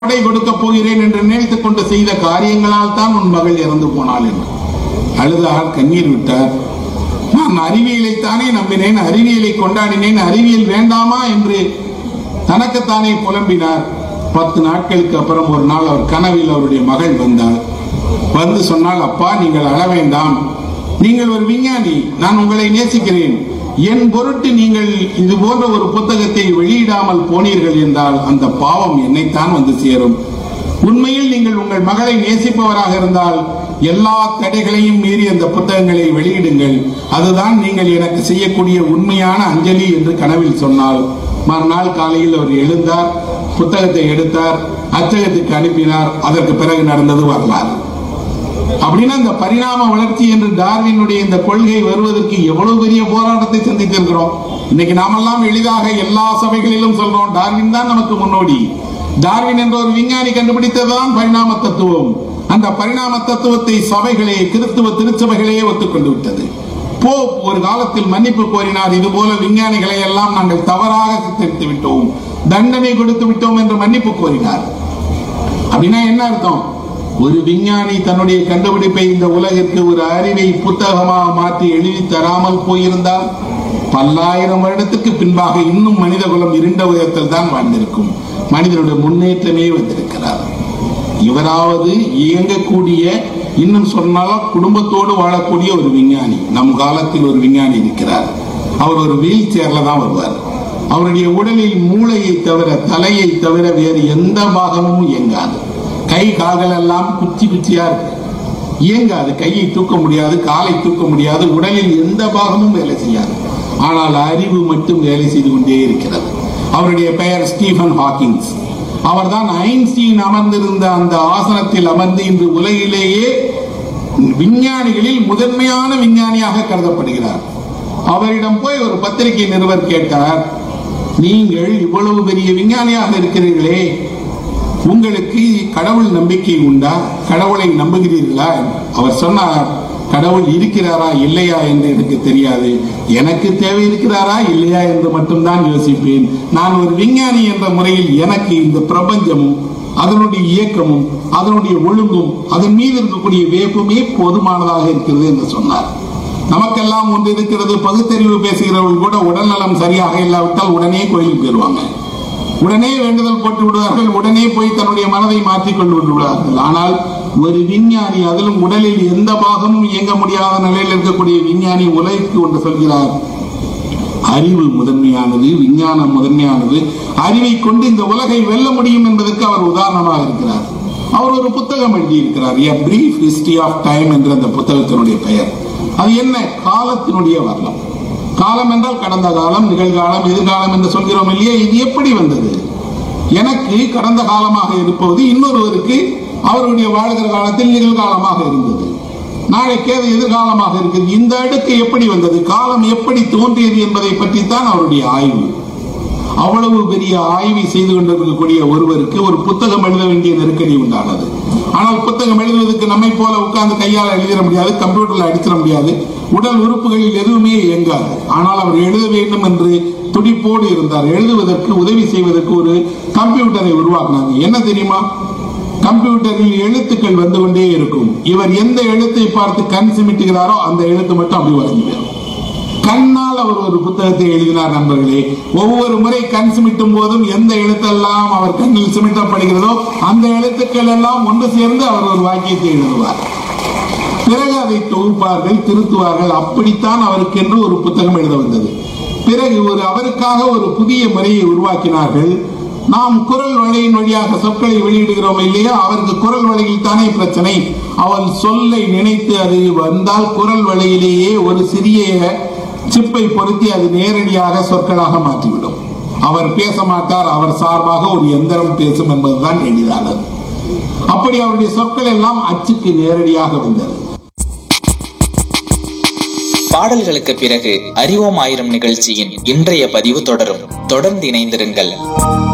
கொடை கொடுக்கப் போகிறேன் என்று நினைத்துக் கொண்டு செய்த காரியங்களால் தான் உன் மகள் இறந்து போனாள் என்று அழுதார் கண்ணீர் விட்டார் நான் அறிவியலைத்தானே நம்பினேன் அறிவியலை கொண்டாடினேன் அறிவியல் வேண்டாமா என்று தனக்குத்தானே புலம்பினார் பத்து நாட்களுக்கு அப்புறம் ஒரு நாள் அவர் கனவில் அவருடைய மகள் வந்தாள் வந்து சொன்னால் அப்பா நீங்கள் அழ வேண்டாம் நீங்கள் ஒரு விஞ்ஞானி நான் உங்களை நேசிக்கிறேன் என் பொருட்டு நீங்கள் இது போன்ற ஒரு புத்தகத்தை வெளியிடாமல் போனீர்கள் என்றால் அந்த பாவம் என்னைத்தான் வந்து சேரும் உண்மையில் நீங்கள் உங்கள் மகளை நேசிப்பவராக இருந்தால் எல்லா தடைகளையும் மீறி அந்த புத்தகங்களை வெளியிடுங்கள் அதுதான் நீங்கள் எனக்கு செய்யக்கூடிய உண்மையான அஞ்சலி என்று கனவில் சொன்னால் மறுநாள் காலையில் அவர் எழுந்தார் புத்தகத்தை எடுத்தார் அச்சகத்துக்கு அனுப்பினார் அதற்கு பிறகு நடந்தது வரலாறு அப்படின்னா இந்த பரிணாம வளர்ச்சி என்று டார்வினுடைய இந்த கொள்கை வருவதற்கு எவ்வளவு பெரிய போராட்டத்தை சந்தித்திருக்கிறோம் இன்னைக்கு நாமெல்லாம் எளிதாக எல்லா சபைகளிலும் சொல்றோம் டார்வின் தான் நமக்கு முன்னோடி டார்வின் என்ற ஒரு விஞ்ஞானி கண்டுபிடித்ததுதான் பரிணாம தத்துவம் அந்த பரிணாம தத்துவத்தை சபைகளே கிறிஸ்துவ திருச்சபைகளே ஒத்துக்கொண்டு விட்டது போப் ஒரு காலத்தில் மன்னிப்பு கோரினார் இது போல விஞ்ஞானிகளை எல்லாம் நாங்கள் தவறாக சித்தரித்து விட்டோம் தண்டனை கொடுத்து விட்டோம் என்று மன்னிப்பு கோரினார் அப்படின்னா என்ன அர்த்தம் ஒரு விஞ்ஞானி தன்னுடைய கண்டுபிடிப்பை இந்த உலகிற்கு ஒரு அறிவை புத்தகமாக மாற்றி எழுதி தராமல் போயிருந்தால் பல்லாயிரம் வருடத்துக்கு பின்பாக இன்னும் மனித குலம் இருண்ட உயரத்தில் தான் வாழ்ந்திருக்கும் மனிதனுடைய முன்னேற்றமே வந்திருக்கிறார் இவராவது இயங்கக்கூடிய இன்னும் சொன்னாலும் குடும்பத்தோடு வாழக்கூடிய ஒரு விஞ்ஞானி நம் காலத்தில் ஒரு விஞ்ஞானி இருக்கிறார் அவர் ஒரு வீல் சேர்ல தான் வருவார் அவருடைய உடலில் மூளையை தவிர தலையை தவிர வேறு எந்த பாகமும் இயங்காது கை கால்கள் எல்லாம் குச்சி குச்சியா இருக்கு இயங்காது கையை தூக்க முடியாது காலை தூக்க முடியாது உடலில் எந்த பாகமும் வேலை செய்யாது ஆனால் அறிவு மட்டும் வேலை செய்து கொண்டே இருக்கிறது அவருடைய பெயர் ஸ்டீஃபன் ஹாக்கிங்ஸ் அவர்தான் ஐன்ஸ்டீன் அமர்ந்திருந்த அந்த ஆசனத்தில் அமர்ந்து இன்று உலகிலேயே விஞ்ஞானிகளில் முதன்மையான விஞ்ஞானியாக கருதப்படுகிறார் அவரிடம் போய் ஒரு பத்திரிகை நிருபர் கேட்டார் நீங்கள் இவ்வளவு பெரிய விஞ்ஞானியாக இருக்கிறீர்களே உங்களுக்கு கடவுள் நம்பிக்கை உண்டா கடவுளை நம்புகிறீர்களா அவர் சொன்னார் கடவுள் இருக்கிறாரா இல்லையா என்று எனக்கு தெரியாது எனக்கு தேவை இருக்கிறாரா இல்லையா என்று மட்டும்தான் யோசிப்பேன் நான் ஒரு விஞ்ஞானி என்ற முறையில் எனக்கு இந்த பிரபஞ்சமும் அதனுடைய இயக்கமும் அதனுடைய ஒழுங்கும் அதன் மீது இருக்கக்கூடிய வேப்புமே போதுமானதாக இருக்கிறது என்று சொன்னார் நமக்கெல்லாம் ஒன்று இருக்கிறது பகுத்தறிவு பேசுகிறவர்கள் கூட உடல்நலம் சரியாக இல்லாவிட்டால் உடனே கோயிலுக்கு போயிடுவாங்க உடனே வேண்டுதல் போட்டு விடுவார்கள் உடனே போய் தன்னுடைய மனதை மாற்றிக் கொண்டு விடுவார்கள் ஆனால் ஒரு விஞ்ஞானி அதிலும் உடலில் எந்த பாகமும் இயங்க முடியாத நிலையில் இருக்கக்கூடிய விஞ்ஞானி உலகிற்கு ஒன்று சொல்கிறார் அறிவு முதன்மையானது விஞ்ஞானம் முதன்மையானது அறிவை கொண்டு இந்த உலகை வெல்ல முடியும் என்பதற்கு அவர் உதாரணமாக இருக்கிறார் அவர் ஒரு புத்தகம் எழுதியிருக்கிறார் a brief history of time என்ற அந்த புத்தகத்தினுடைய பெயர் அது என்ன காலத்தினுடைய வரலாம் காலம் என்றால் கடந்த காலம் நிகழ்காலம் எதிர்காலம் என்று சொல்கிறோம் இல்லையா இது எப்படி வந்தது எனக்கு கடந்த காலமாக இருப்பது இன்னொருவருக்கு அவருடைய வாழ்கிற காலத்தில் நிகழ்காலமாக இருந்தது நாளைக்கு அது எதிர்காலமாக இருக்குது இந்த அடுக்கு எப்படி வந்தது காலம் எப்படி தோன்றியது என்பதை பற்றித்தான் அவருடைய ஆய்வு அவ்வளவு பெரிய ஆய்வை செய்து கொண்டிருக்கக்கூடிய ஒருவருக்கு ஒரு புத்தகம் எழுத வேண்டிய நெருக்கடி உண்டானது ஆனால் புத்தகம் எழுதுவதற்கு நம்மை போல உட்கார்ந்து கையால் எழுதிட முடியாது கம்ப்யூட்டர்ல அடிச்சிட முடியாது உடல் உறுப்புகளில் எதுவுமே இயங்காது ஆனால் அவர் எழுத வேண்டும் என்று துடிப்போடு இருந்தார் எழுதுவதற்கு உதவி செய்வதற்கு ஒரு கம்ப்யூட்டரை உருவாக்குனாங்க என்ன தெரியுமா கம்ப்யூட்டரில் எழுத்துக்கள் வந்து கொண்டே இருக்கும் இவர் எந்த எழுத்தை பார்த்து கண் சிமிட்டுகிறாரோ அந்த எழுத்து மட்டும் அப்படி வரைஞ்சு போயிடும் கண்ணால் அவர் ஒரு புத்தகத்தை எழுதினார் நண்பர்களே ஒவ்வொரு முறை கண் சிமிட்டும் போதும் எந்த எழுத்தெல்லாம் அவர் கண்ணில் சிமிட்டப்படுகிறதோ அந்த எழுத்துக்கள் எல்லாம் ஒன்று சேர்ந்து அவர் ஒரு வாக்கியத்தை எழுதுவார் பிறகு அதை தொகுப்பார்கள் திருத்துவார்கள் அப்படித்தான் அவருக்கென்று ஒரு புத்தகம் எழுத வந்தது பிறகு ஒரு அவருக்காக ஒரு புதிய முறையை உருவாக்கினார்கள் நாம் குரல் வழியின் வழியாக சொற்களை வெளியிடுகிறோம் இல்லையா அவருக்கு குரல் வழியில் தானே பிரச்சனை அவன் சொல்லை நினைத்து அது வந்தால் குரல் வழியிலேயே ஒரு சிறிய சிப்பை பொருத்தி அது நேரடியாக சொற்களாக மாற்றிவிடும் அவர் பேச மாட்டார் அவர் சார்பாக ஒரு எந்திரம் பேசும் என்பதுதான் எளிதானது அப்படி அவருடைய சொற்கள் எல்லாம் அச்சுக்கு நேரடியாக வந்தது பாடல்களுக்கு பிறகு அறிவோம் ஆயிரம் நிகழ்ச்சியின் இன்றைய பதிவு தொடரும் தொடர்ந்து இணைந்திருங்கள்